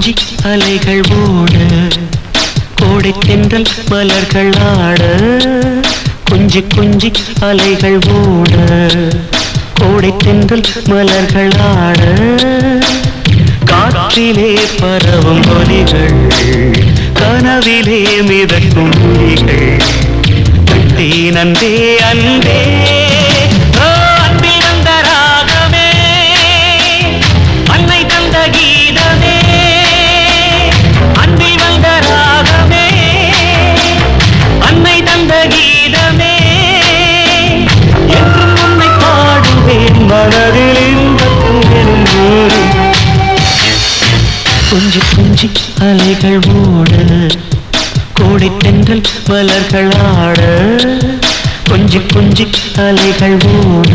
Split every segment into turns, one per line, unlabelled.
கொஞ்சி அலைகள் ஓட கோடை தென்றல் மலர்கள் ஆட கொஞ்சி கொஞ்சி அலைகள் ஓட கோடை தென்றல் மலர்கள் ஆட காற்றிலே பரவும் ஒலிகள் கனவிலே மிதக்கும் ஒலிகள் கட்டி நந்தே அன்பே ஓ அன்பில் வந்த ராகமே அன்னை தந்த கீதமே அன்பில் வந்த ராகமே அன்னை தந்த கீதமே என்றும் உன்னை பாடுவேன் மனதில் இன்பத்தும் எனும் ஊரும் கொஞ்சி கொஞ்சி அலைகள் ஓட கோடை தென்றல் மலர்கள் ஆட கொஞ்சி கொஞ்சி அலைகள் ஓட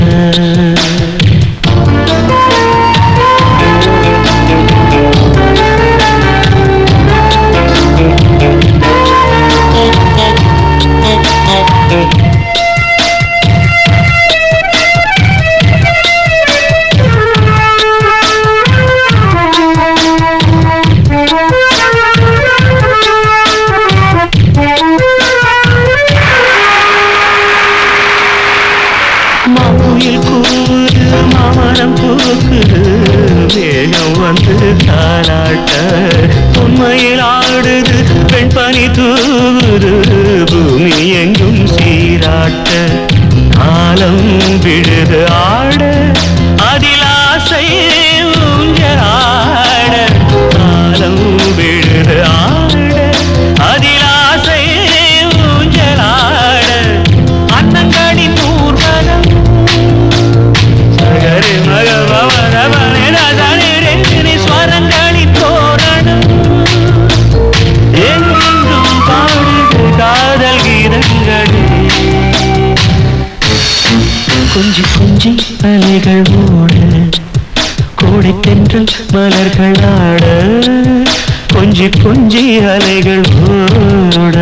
மாங்குயில் கூறு மாமரம் பூக்குது வேகம் வந்து தாராட்ட உண்மையில் ஆடுது பெண் பனி தூவுது பூமி எங்கும் சீராட்ட காலம் விழுது ஆட அதில் ஆசை ஊஞ்சலாட காலம் விழுது ஆட அதில் ஆசை ஊஞ்சலாட அன்னங்களின் ஊர்வலம் சகரி மக பவரவனே ரசனிரெஞ்சினி ஸ்வரங்களின் தோரணம் எங்கெங்கும் பாடுது காதல் கீதங்களே கொஞ்சி கொஞ்சி அலைகள் ஓட கோடை தென்றல் மலர்கள் ஆட கொஞ்சி கொஞ்சி அலைகள் ஓட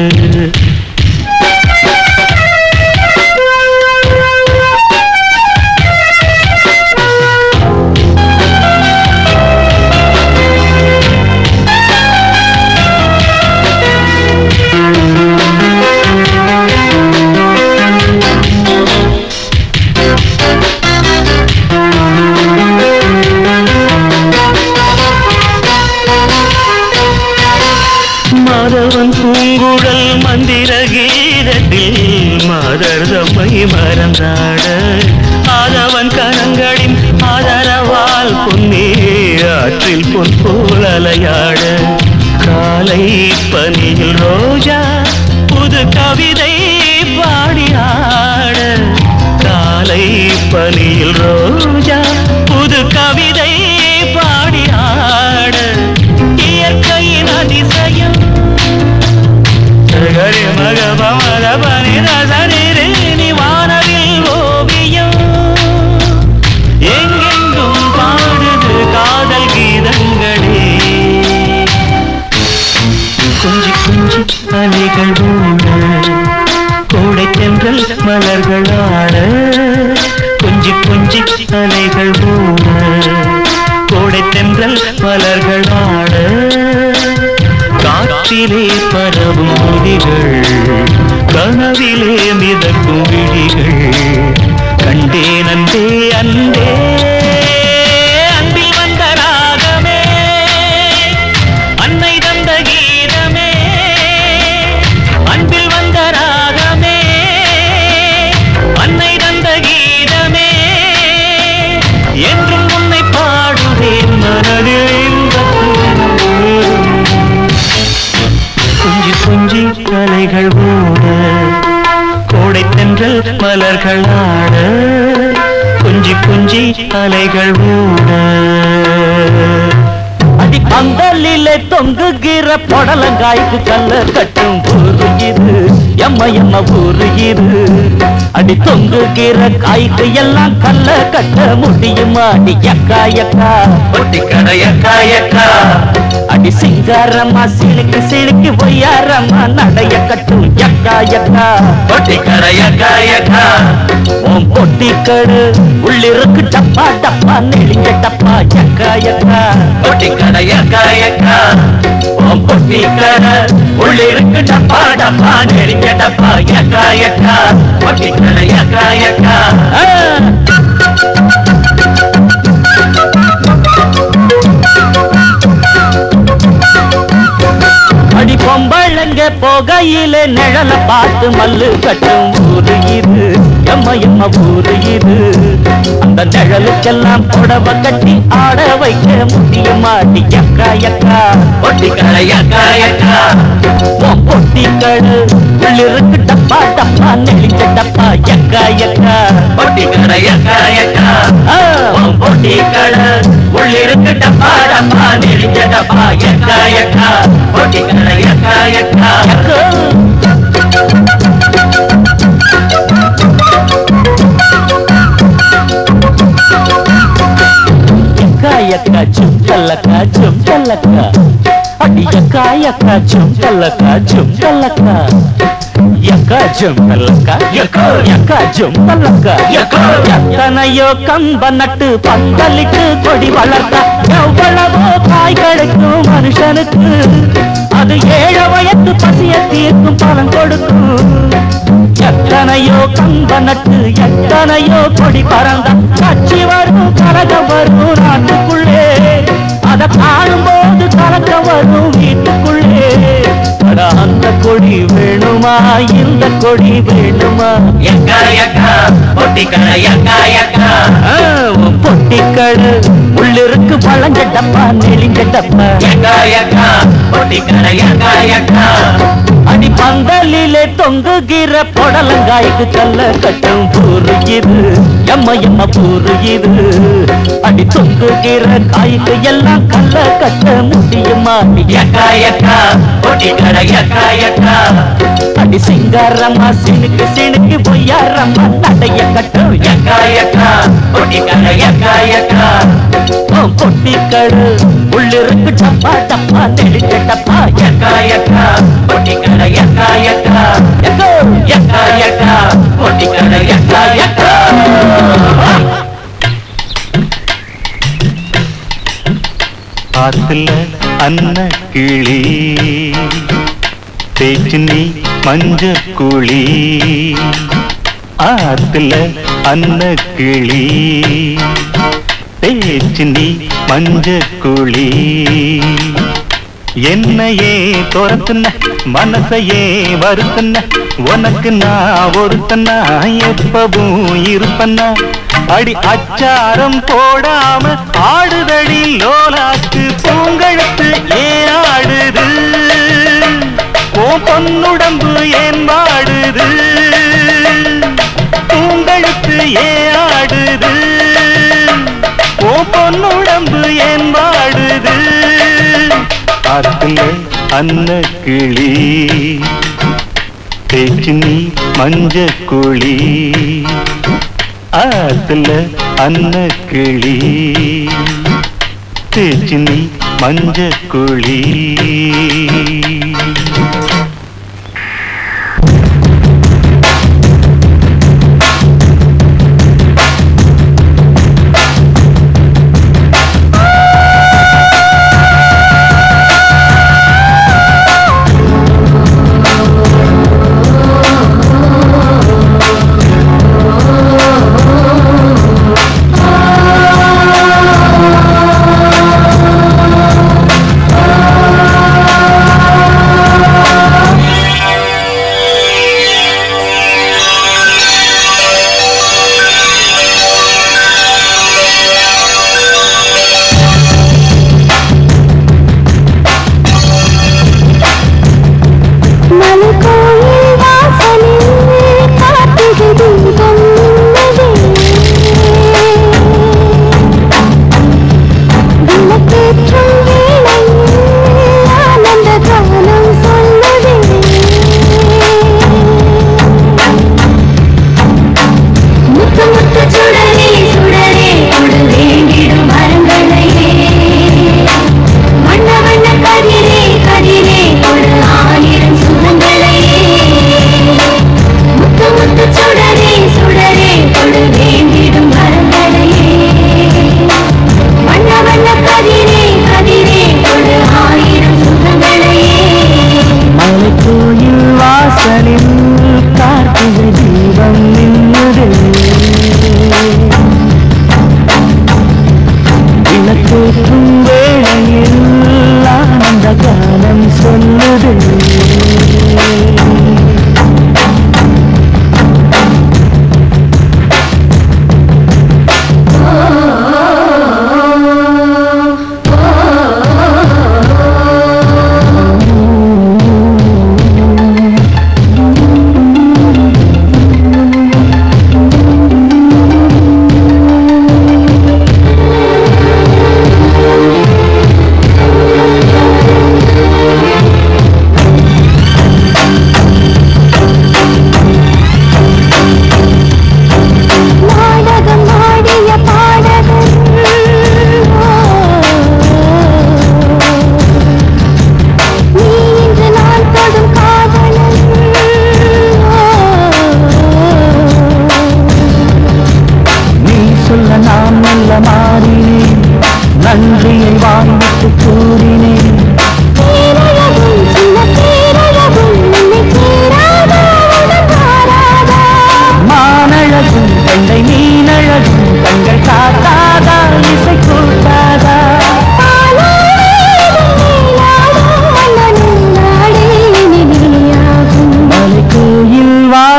மாதவன் பூங்குழல் மந்திர கீதத்தில் மாதர் தம்மை மறந்தாட ஆதவன் கரங்களின் ஆதரவால் பொன்னே ஆற்றில் பொன் போல் அலையாட காலை பனியில் ரோஜா புது கவிதை பாடி ஆட காலை பனியில் ரோஜா புது கவிதை பாடி ஆட இயற்கையின் அதிசயம் சகரி மக பமர பனி ரசனிரு வானவில் ஓவியம் எங்கெங்கும் பாடுது காதல் கீதங்களே கொஞ்சி கொஞ்சி அலைகள் ஓட கோடை தென்றல் மலர்கள் ஆட கொஞ்சி கொஞ்சி அலைகள் ஓட கோடை தென்றல் மலர்கள் ஆட காற்றிலே பரவும் ஒலிகள் கனவிலே மிதக்கும் விழிகள் கண்டே நந்தே அன்பே அன்பில் வந்த ராகமே அன்னை தந்த கீதமே அன்பில் வந்த ராகமே அன்னை தந்த கீதமே என்றும் உன்னை பாடுவேன் மனதில் இன்பத்தூரும். கொஞ்சி கொஞ்சி அலைகள் ஓட கோடை தென்றல் மலர்கள் ஆட கொஞ்சி கொஞ்சி அலைகள் ஓட
அடி பந்தலிலே தொங்குகிற புடலங்காய்க்கு கல்ல கட்டும் ஊரு இது
எம்ம எம்ம ஊரு இது அடி தொங்குகிற காய்க்கு எல்லாம் கல்ல கட்ட முடியுமா அடி எக்கா எக்கா
பொட்டி கடை எக்கா எக்கா
அடி சிங்காரம்மா சிலுக்கு சிலுக்கு பொய்யாரம்மா நடைய கட்டும் எக்கா எக்கா
பொட்டி கடை எக்கா எக்கா
உன் பொட்டி கடு உள்ளிருக்கு டப்பா டப்பா நெளிஞ்ச டப்பா எக்கா எக்கா
பொட்டி கடை எக்கா எக்கா உன் பொட்டி கடை உள்ளிருக்கு டப்பா டப்பா நெருங்க டப்பா எக்கா எக்கா பொட்டி கடை எக்கா எக்கா
ஆ. அடி பொம்பளைங்க போகையில நிழல பார்த்து மல்லு கட்டும் ஊரு இது எம்ம எம்ம ஊரு இது அந்த நிழலுக்கெல்லாம் புடவை கட்டி ஆட வைக்க முடியுமாடி எக்கா எக்கா
பொட்டி கடை எக்கா எக்கா
உன் பொட்டி கடு உள்ளிருக்கு டப்பா டப்பா நெளிஞ்ச டப்பா எக்கா எக்கா
பொட்டி கடை எக்கா எக்கா
ஆ.
உன் பொட்டி கடை உள்ளிருக்கு டப்பா டப்பா நெருங்க டப்பா எக்கா எக்கா பொட்டி கடை எக்கா எக்கா
எக்கா எக்கா சும்கல்லக்கா சும்கல்லக்கா அடி எக்கா எக்கா சும்கல்லக்கா சும்கல்லக்கா எக்கா சும்கல்லக்கா
எக்கா.
எக்கா சும்கல்லக்கா
எக்கா.
எத்தனையோ கம்ப நட்டு பந்தலிட்டு கொடி வளர்த்தா எவ்வளவோ காய் கிடைக்கும் மனுஷனுக்கு அது ஏழு வயத்து பசிய தீர்க்கும் பலன் கொடுக்கும் எத்தனையோ கம்ப நட்டு எத்தனையோ கொடி பறந்தா கட்சி வரும் கலகம் வரும் நாட்டுக்குள்ளே அத காணும்போது கலக்கம் வரும் வீட்டுக்குள்ளே அட அந்த கொடி வேணுமா இந்த கொடி வேணுமா
எக்கா எக்கா பொட்டி கடை எக்கா எக்கா
ஆ, உன் பொட்டிக்கடு உள்ளிருக்கு பழஞ்ச டப்பா நெளிஞ்ச டப்பா
எக்கா எக்கா பொட்டி கடை எக்கா எக்கா
அடி பந்தலிலே தொங்குகிற புடலங்காய்க்கு கல்ல கட்டும் பூரு இது எம்ம எம்ம பூரு இது அடி தொங்குகிற காய்க்கு எல்லாம் கல்ல கட்ட முடியுமா அடி
எக்கா எக்கா பொட்டி கடை எக்கா எக்கா
அடி சிங்காரம்மா சினுக்கு சினுக்கு பொய்யாரம்மா நடைய கட்டும்
எக்கா எக்கா பொட்டி கடை எக்கா எக்கா
உன் பொட்டிக்கடு உள்ளிருக்கு டப்பா டப்பா நெளிஞ்ச டப்பா
எக்கா எக்கா பொட்டி கடை எக்கா எக்கா
எக்கோ
எக்கா எக்கா பொட்டி கடை எக்கா எக்கா
ஆத்துல அன்ன கிளி தேச்சு நீ மஞ்ச குழி ஆத்துல அன்ன கிளி தேச்சு நீ மஞ்ச குழி என்னையே துரத்துன மனசையே வருத்துன உனக்கு நான் ஒருத்தனா எப்பவும் இருப்பனா அடி அச்சாரம் போடாம ஆடுதடி லோலாக்கு பூங்கழுத்து ஏன் ஆடுது ஓ பொன்னுடம்பு ஏன் வாடுது பூங்கழுத்து ஏன் ஆடுது ஓ பொன்னுடம்பு ஏன் வாடுது ஆத்துல அன்ன கிளி தேச்சு நீ மஞ்ச குழி ஆத்துல அன்ன கிளி தேச்சு நீ மஞ்ச குழி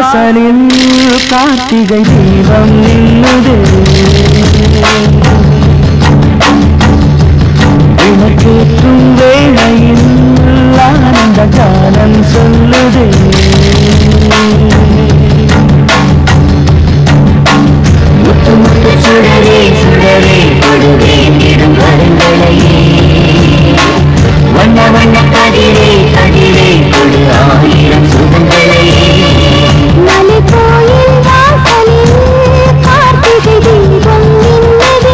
வாசலில் கார்த்திகை தீபம் நின்னுது விளக்கேற்றும் வேளையில் ஆனந்த காலம் சொல்லுதே
முத்து முத்து சுடரே சுடரே கொடுவே இடும் கருங்களையே வண்ண வண்ண கதிரே கதிரே கொடு ஆயிரம் சுகங்களையே
மலை கோயில் வாசலில் கார்த்திகை தீபம் நின்னது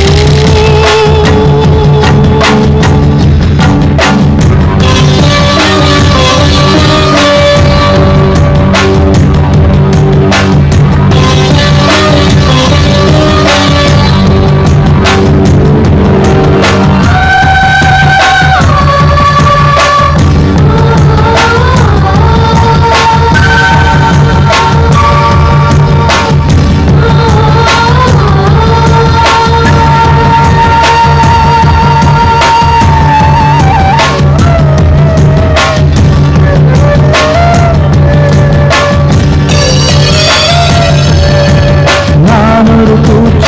நான் ஒரு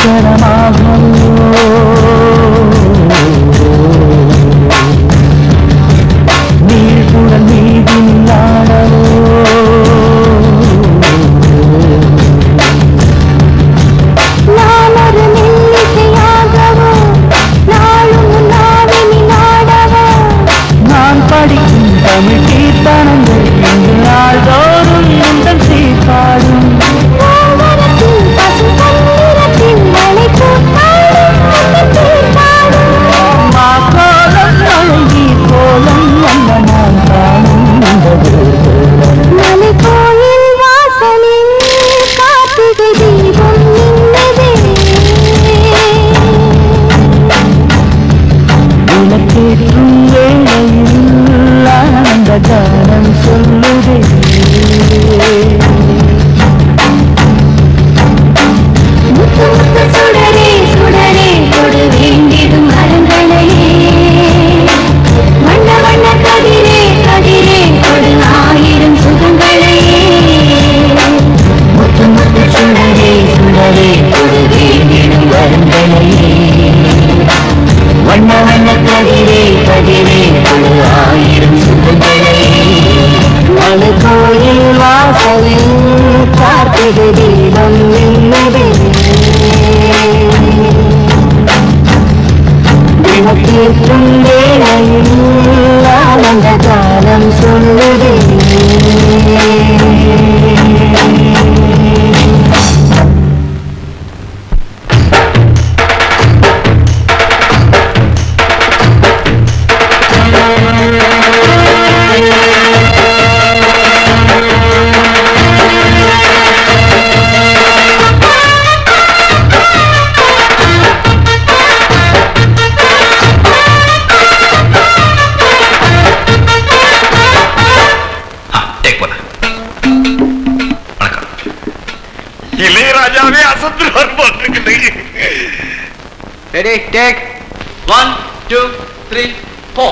பூச்சரமாகவோ நீழ்குழல் மீதில் ஆடவோ
நான் ஒரு மெல்லிசையாகவோ நாளும் நாவினி நாடவோ
நான் படிக்கும் தமிழ் கீர்த்தனங்கள் இங்கு நாள்தோறும் உங்கள் சீர்பாடும்
ஓவரத்தில் பசு தந்திரத்தில் மலை கூட்டாடும் தீர்ப்பாடும்
மாக்கோலம் அழகி கோலம் அல்ல நான் காணும் இந்த வேதோலம்.
மலை கோயில் வாசலில் கார்த்திகை தீபம் நின்னதே
விளக்கேற்றும் வேளையில் ஆனந்த கானம் சொல்லுதே
முத்து முத்து சுடரே சுடரே கொடு வேண்டிடும் மரங்களையே வண்ண வண்ண கதிரே கதிரே கொடு ஆயிரம் சுகங்களையே
முத்து முத்து சுடரே சுடரே கொடு வேண்டிடும் வருங்களையே வண்ண வண்ண கதிரே கதிரே கொடு ஆயிரம் சுகங்களையே
மலை கோயில் வாசலில் கார்த்திகை தீபம் நின்னதே விளக்கேற்றும் வேளையில் ஆனந்த காலம் சொல்லுதே
டேக் போல வணக்கம் இளையராஜாவே அசத்துருவார் போட்டுருக்குது
ready take one two three four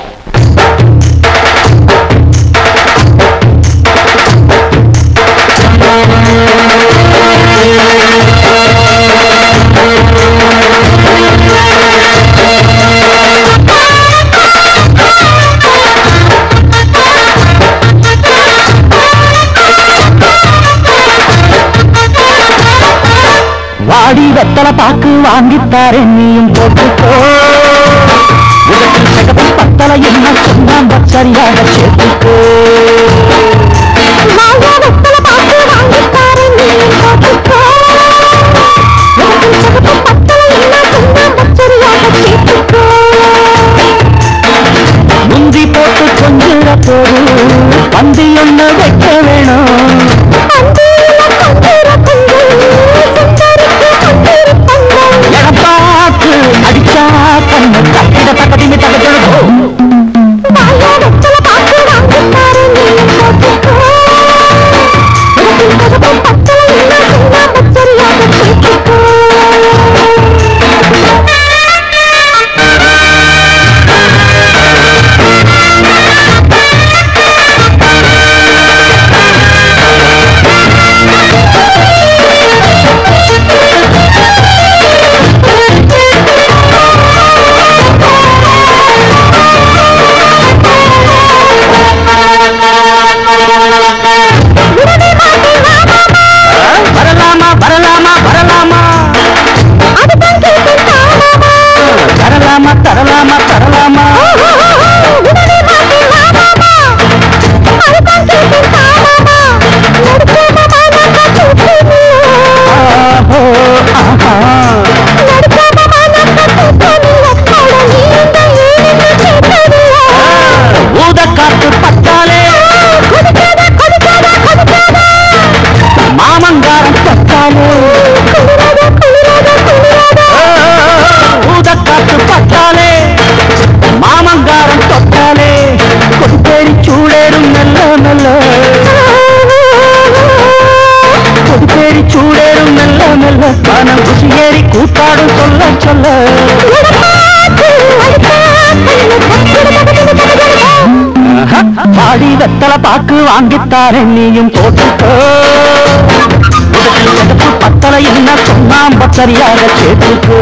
வாடி வெத்தலை பாக்கு வாங்கித்தாரே நீயும் போட்டுக்கோ உதட்டில் சிகப்பு பத்தலை என்ன சொன்னான் சரியாக சேர்த்துக்கோ
மாயா வெத்தலை பாக்கு வாங்கித்தாரே நீ போட்டுக்கோ உனக்கு சிகப்பு பத்தலை என்ன சொன்னா சரியாக கேட்டுக்கோ
முந்தி போட்டு கொஞ்சிட போது பந்தி ஒண்ணு வைக்க வேணும்
அந்தியில கந்திர கண்கள் சுந்தரிக்கு கந்திர கண்கள்
எடப்பாக்கு அடிச்சா கண்ணு தப்பிட தக்கதின்னு தகச்செழுதோ
மாயா வெத்தலை பாக்கு வாங்கித்தாரே நீ போட்டுக்கோ
மனம் குஷி ஏறி கூத்தாடும் சொல்ல சொல்ல ஆஹா, பாடி வெத்தல பாக்கு வாங்கித்தாரே நீயும் போட்டுக்கோ உதட்டில் செதுப்பு பத்தலை என்ன சொன்னாம்ப சரியாக சேர்த்துக்கோ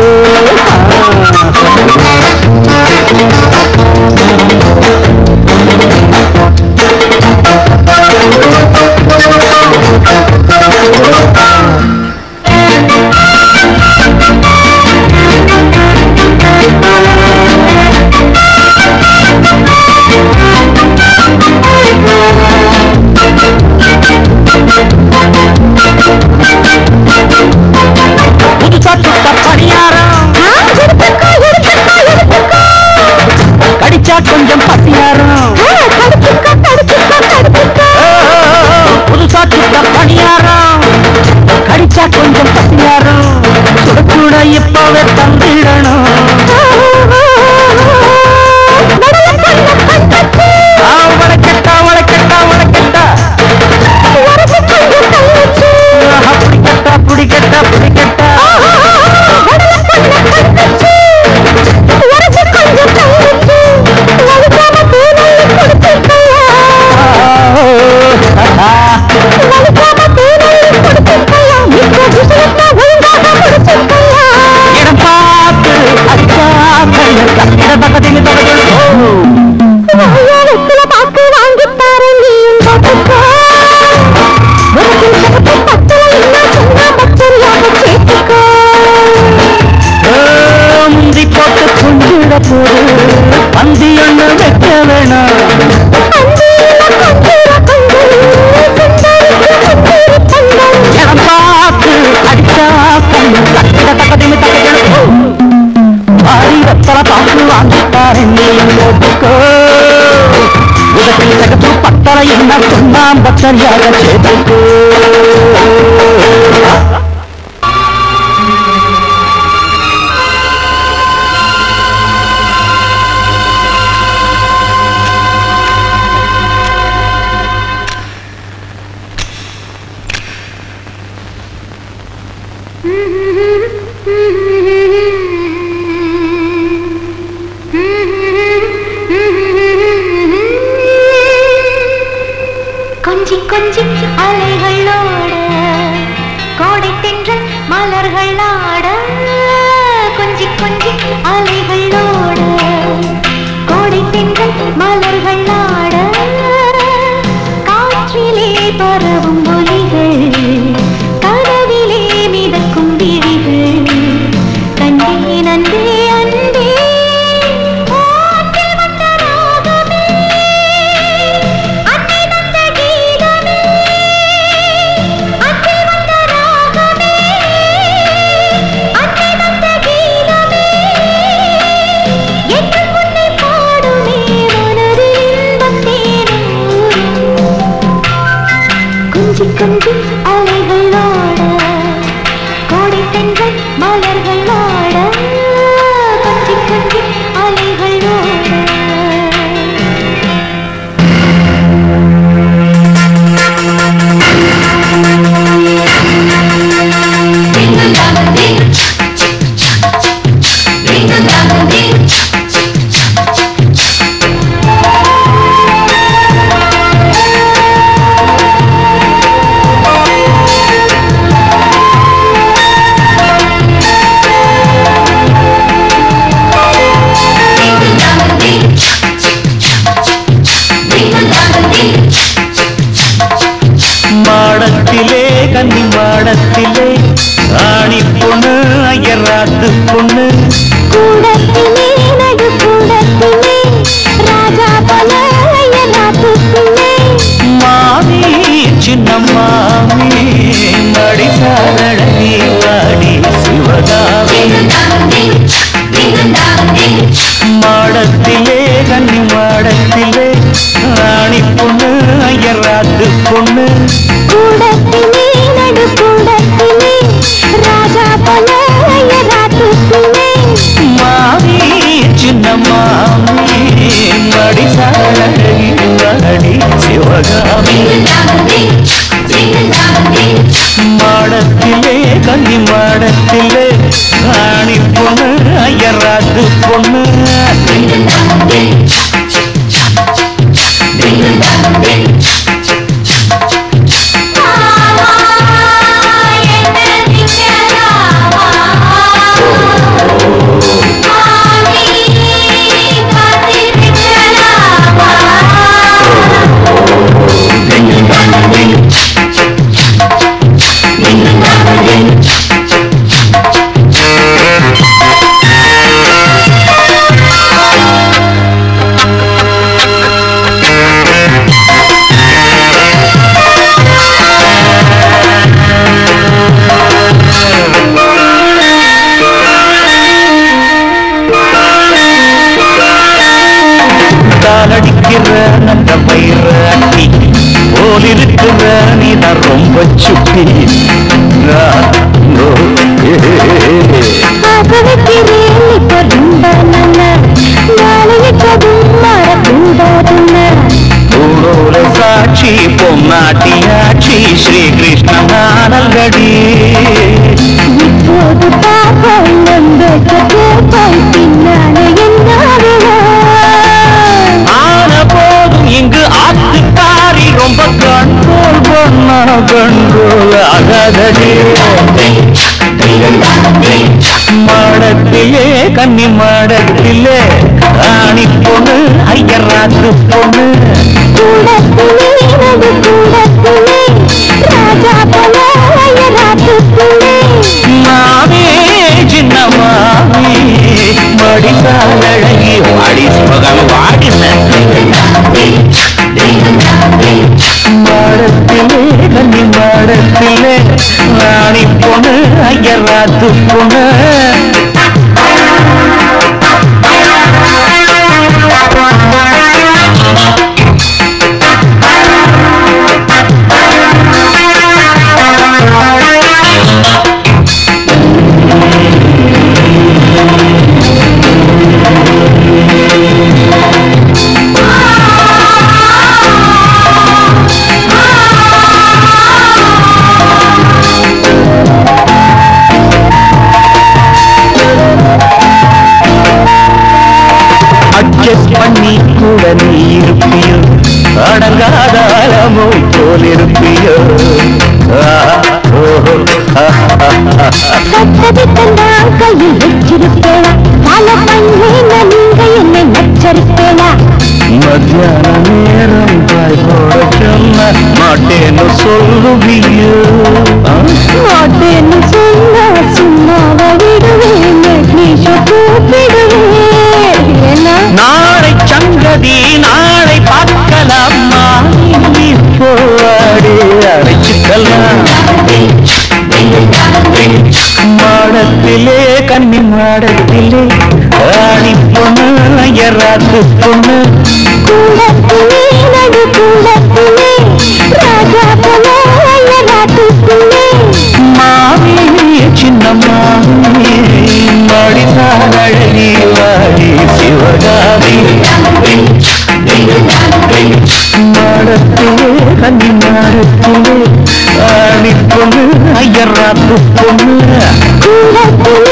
புதுசா சுட்ட பணியாரம் கடிச்சா கொஞ்சம் பட்டியாரம் புதுசா சுட்ட பணியாரம் கடிச்சா கொஞ்சம் பட்டியாரம் சுட சுட இப்பவே தந்திடணும் ஆ, வளைக்கட்டா வளைக்கட்டா வளைக்கட்டா ஆஹா, பிடிக்கட்டா பிடிக்கட்டா பிடிக்கட்டா இடம் பார்த்து அச்சா கண்ணு கட்டிட பக்கத்தில் தகவல் முந்தி போட்டு குஞ்சிட போது பந்தி ஒண்ணு வைக்க வேணாம் இடம் பார்த்து அடிச்சா கண்ணு கட்டிட பக்கத்தில் தகவல் வாரி வெத்தல பாக்கு வாங்கிட்டாரு நீயும் போட்டுக்கோ உதட்டில் தகப்பு பத்தலை என்ன சொன்னாம்ப சரியாக சேர்த்துக்கோ
கொஞ்சி கொஞ்சி அலைகளோட கோடை தென்றல் மலர்கள் ஆட கொஞ்சி கொஞ்சி அலைகளோட கோடை தென்றல் மலர்கள் ஆட காற்றிலே பரவும் ஒலிகள் கனவிலே மிதக்கும் விழிகள் கண்டேன் அன்பே அன்பே ஓட்டில் வந்த ராகமே அன்னை தந்த கீதமே அன்னை வந்த ராகமே அன்னை தந்த கீதமே என்றும் உன்னை பாடுமே மனதில் இன்பம் தேனூரும் கொஞ்சி கொஞ்சி அலைகளோட கோடை தென்றல் மலர்களோட கொஞ்சி கொஞ்சி அலைகளோட
மாடத்திலே கன்னி மாடத்திலே ஆணி பொண்ணு ஐயராத்து பொண்ணு
கூடத்திலே நடு கூடத்திலே ராஜா பல நாட்டுக்குள்ளே
மாமி சின்ன மாமி மடிசாரழகி வாடி சிவகாமி மாடத்திலே கன்னி மாடத்திலே ஆணி பொண்ணு ஐயராத்து பொண்ணு
கூடத்திலே நடு கூடத்திலே ராஜா பல நாட்டுக்குள்ளே
மாமி சின்ன மாமி மடிசாரழகி வாடி சிவகாமி மாட மாடத்திலே கன்னி மாடத்திலே ராணி பொண்ணு ஐயராத்து பொண்ணு காலடிக்கிற நல்ல பயிர அட்டி போல் இருக்கிற நீதான் ரொம்ப சுட்டி நான் ஓ, ஏ, ஏ, ஏ. பூலோல சாட்சி பொன்னாட்டியாட்சி ஸ்ரீ கிருஷ்ண நானல்கடி
இப்போது பாப்போம் நம்ப கேட்போம் பின்னாலே என்ன
ஆன போதும் இங்கு ஆத்துக்காரி ரொம்ப கண்ட்ரோல் பண்ணா கண்ட்ரோல் ஆகாதடி மாடத்திலே கன்னி மாடத்திலே ராணி பொண்ணு ஐயராத்து பொண்ணு
கூடத்திலே நடு கூடத்திலே ராஜா போல ஐயராத்துக்குள்ளே
மாமே சின்ன மாமி மடிசால் அழகி வாடி சுகம் வாடி மாடத்திலே கன்னி மாடத்திலே ராணி பொண்ணு ஐயராத்து பொண்ணு அட்ஜஸ்ட் பண்ணி கூட நீ இருப்பியோ அடங்காத அலமோ போல் இருப்பியோ ஆஹா, ஓஹோ, ஆஹா, ஆஹா.
கட்டது தந்தான் கையில் வச்சிருப்பேனா பல பண்ணேன நீங்க என்னை நச்சரிப்பேனா
மத்தியான நேரம் தாய் போட சொன்ன மாட்டேன்னு சொல்லுவியோ ஆ?
மாட்டேன்னு சொன்னா சும்மாவ விடுவேன் நெட்லீஷ கூப்பிடுவேன் என்ன
நாளை சங்கதி நாளை பார்க்கலாமா போவாடி அழைச்சுக்கலாம் மாடத்திலே கன்னி மாடத்திலே ஆடி பொண்ணு ஐயராத்து பொண்ணு
கூடத்திலே நடு கூடத்திலே ராஜா போல ஐயராத்துக்குள்ளே
மாமி சின்ன மாமி மடிசால் அழகி வாடி சிவகாமி மாடத்திலே கன்னி மாடத்திலே ஆடி பொண்ணு ஐயராத்து பொண்ணு
கூடத்திலே